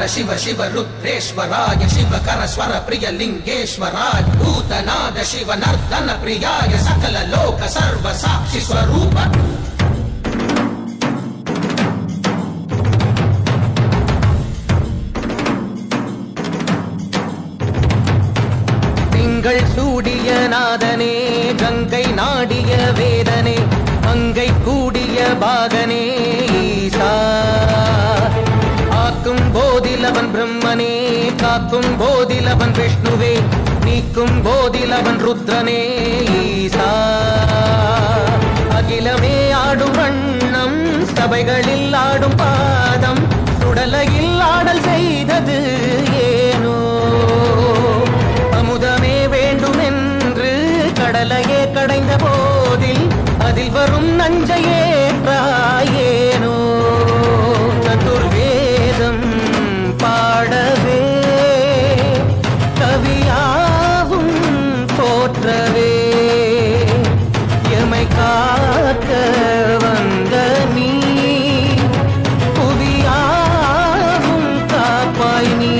शिव शिव रुद्रेश्वराय शिवकर स्वर प्रिय लिङ्गेश्वराय भूतनाद शिव नर्दन प्रियाय सकल लोक सर्व साक्षि स्वरूप திங்கள் சூடிய நாதனே கங்கை நாடிய வேதனே அங்கை கூடிய பாகனே ஈசா ஆக்கும் போதிலவன் பிரம்மனே காக்கும் போதிலவன் விஷ்ணுவே நீக்கும் போதிலவன் ருத்ரனே ஈசா அகிலமே ஆடும் வண்ணம் சபைகளில் ஆடும் பாதம் சுடலையில் ஆடல் செய்தது ஏனோ அமுதமே வேண்டும் என்று கடலையே கடைந்த போதில் அதில் வரும் நஞ்சையே ஏனோ சதுர்வேதம் பாடவே கவியாவும் போற்றவே எமை காக்க வந்த நீ புவியாவும் காப்பாய் நீ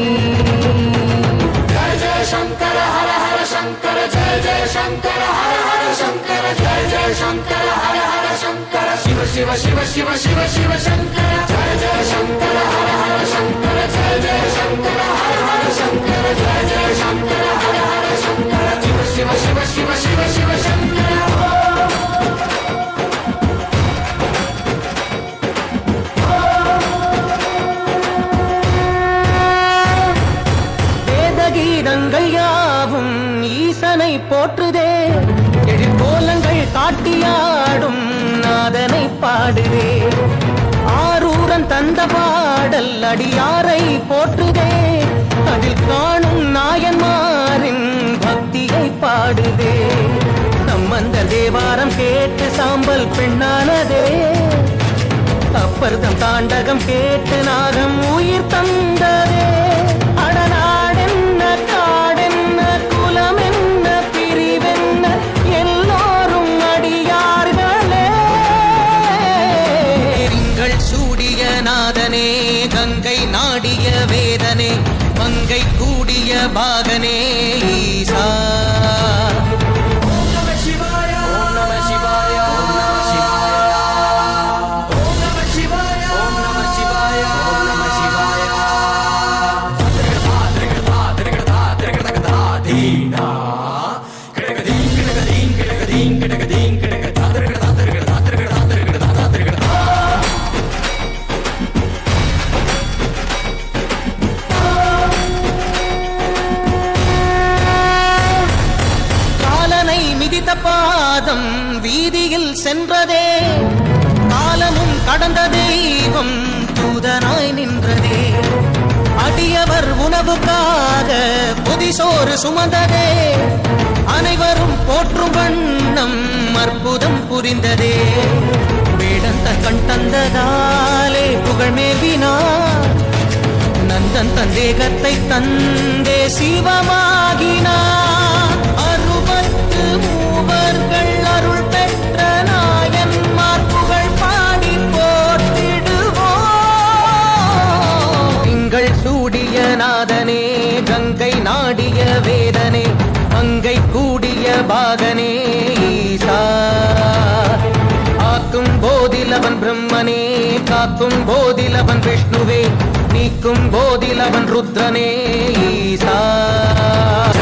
வேதகீதங்கள் யாவும் ஈசனை போற்றுதே எழிற்கோலங்கள் காட்டியாடும் நாதனை பாடுதே ஆரூரன் தந்த பாடல் அடியாரை போற்றுதே அதில் காணும் நாயன்மாரின் பக்தியை பாடுதே சம்பந்த தேவாரம் கேட்டு சாம்பல் பெண்ணானதே அப்பர்தம் தாண்டகம் கேட்டு நாகம் உயிர் தந்ததே அடநாடென்ன காடென்ன குலமென்ன பிரிவென்ன எல்லோரும் அடியார்களே திங்கள் சூடிய நாதனே கங்கை நாடிய வேதனே மங்கை கூடிய பாகனே ஈசா காலனை மிதித்த பாதம் வீதியில் சென்றதே காலமும் கடந்த தெய்வம் தூதனாய் நின்றதே அடியவர் உணவுக்காக புதிசோறு சுமந்ததே அனைவரும் போற்றும் வண்ணம் அற்புதம் புரிந்ததே வேடந்த கண் தந்ததாலே புகழ் மேவினார் நந்தன் தந்தேகத்தை தந்தே சிவமாகினார் அறுபத்து மூவர்கள் அருள் பெற்ற நாயன்மார் புகழ் பாடி போற்றிடுவோம் திங்கள் சூடிய நாதனே கங்கை நாடிய வேதனே அங்கை கூடிய பாகனே ஈசா ஆக்கும் போதிலவன் பிரம்மனே காக்கும் போதிலவன் விஷ்ணுவே நீக்கும் போதிலவன் ருத்ரனே ஈசா